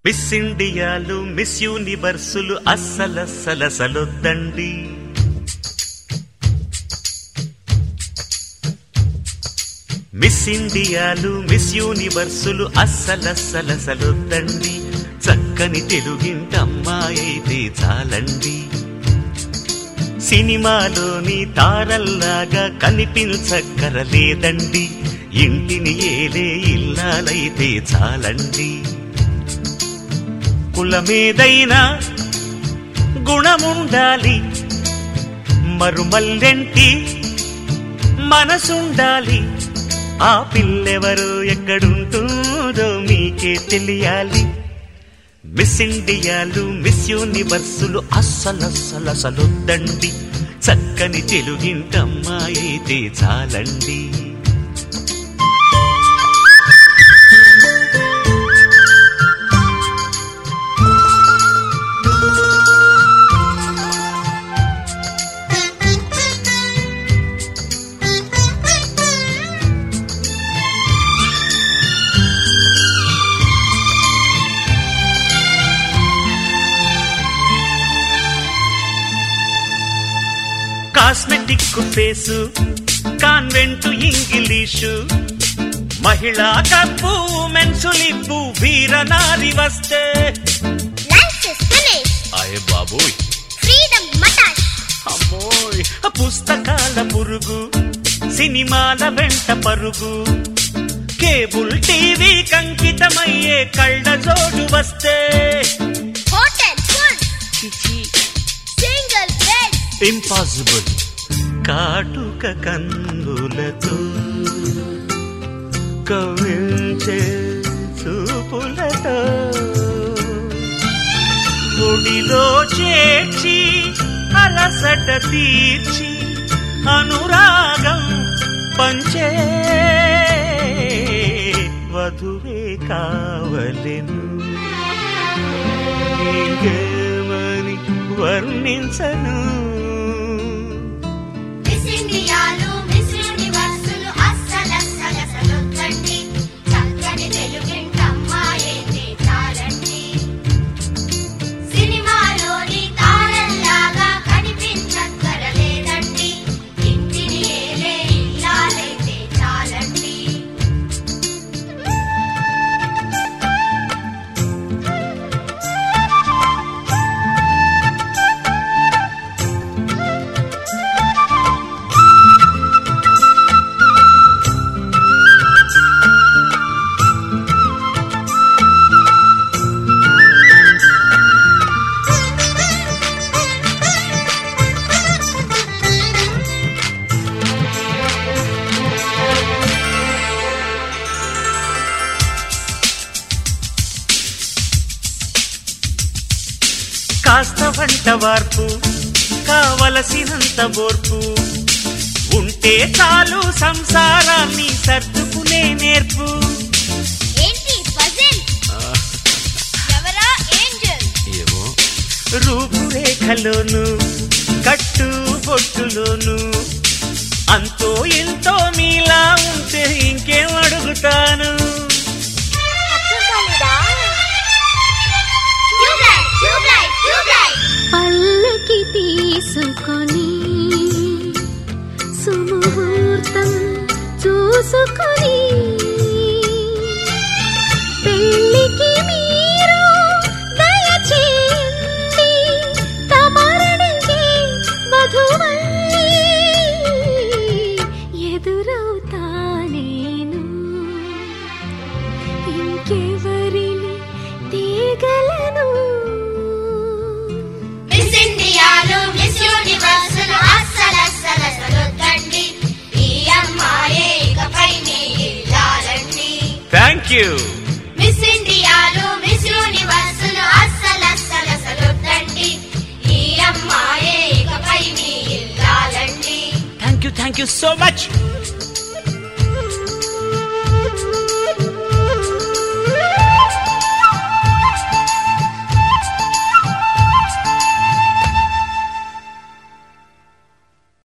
Miss ఇండియాలు miss యూనివర్సులు అస్సలస్సలసలొద్దండి మిస్ ఇండియాలు మిస్ యూనివర్సులు అస్సలస్సలసలొద్దండి చక్కని తెలుగింటి అమ్మాయి అయితే చాలండి సినిమాలోని తారల్లాగా కనిపించక్కరలేదండి ఇంటిని ఏలే ఇల్లాలైతే చాలండి కులమేదైనా గుణముండాలి మరుమల్లెంటి మనసుండాలి ఆ పిల్లెవరు ఎక్కడుంటుందో మీకే తెలియాలి మిస్ ఇండియాలు మిస్ యూనివర్సులు అస్సలస్సలసలొద్దండి చక్కని తెలుగింటమ్మాయి అయితే చాలండి కాస్మెటిక్ ఫేసు కాన్వెంట్ ఇంగ్లీషు మహిళా కప్పు మెన్సులిప్పు వీరనారి వస్తే Lunch is finished. అయ్య బాబోయ్ Freedom matash. అమ్మోయ్ పుస్తకాల పురుగు సినిమాల వెంట పరుగు కేబుల్ టీవీ కంకితమయ్యే కళ్ళ జోడు వస్తే Hotel food. Single bed. Impossible కాటుక కన్నులతో కవించే చూపులతో గుడిలో చేర్చి అలసట తీర్చి అనురాగం పంచే వధువే కావలెను ఇంకేమని వర్ణించను Miss ఇండియాలు మిస్ యూనివర్సులు అస్సలస్సలసలొద్దండి చక్కని తెలుగింటి అమ్మాయైతే చాలండి సినిమాలోని తారల్లాగా కనిపించక్కరలేదండి ఇంటిని ఏలే ఇల్లాలైతే చాలండి కాస్త వంట వార్పు కావలసినంత ఓర్పు ఉంటే చాలు సంసారాన్ని సర్దుకునే నేర్పు ఏంటి పజిల్ ఎవరా ఏంజల్ ఏమో రూపురేఖలోను కట్టు బొట్టులోను అంతో ఎంతో మీలా ఉంటే ఇంకేం అడుగుతాను ట్యూబ్లైట్ ట్యూబ్లైట్ ట్యూబ్లైట్ పల్లకి తీసుకొని సుముహూర్తం చూసుకొని పెళ్ళికి మీరు దయచేయండి తమరణికి వధువై ఎదురవుతా నేను ఇంకెవరిని తీగలను మిస్ ఇండియాలు మిస్ యూనివర్సులు అస్సలస్సలసలొద్దండి ఈ అమ్మాయే ఇకపై మీ ఇల్లాలండి థ్యాంక్ యూ మిస్ ఇండియాలు మిస్ యూనివర్సులు అస్సలస్సలసలొద్దండి ఈ అమ్మాయే ఇకపై మీ ఇల్లాలండి thank you thank you so much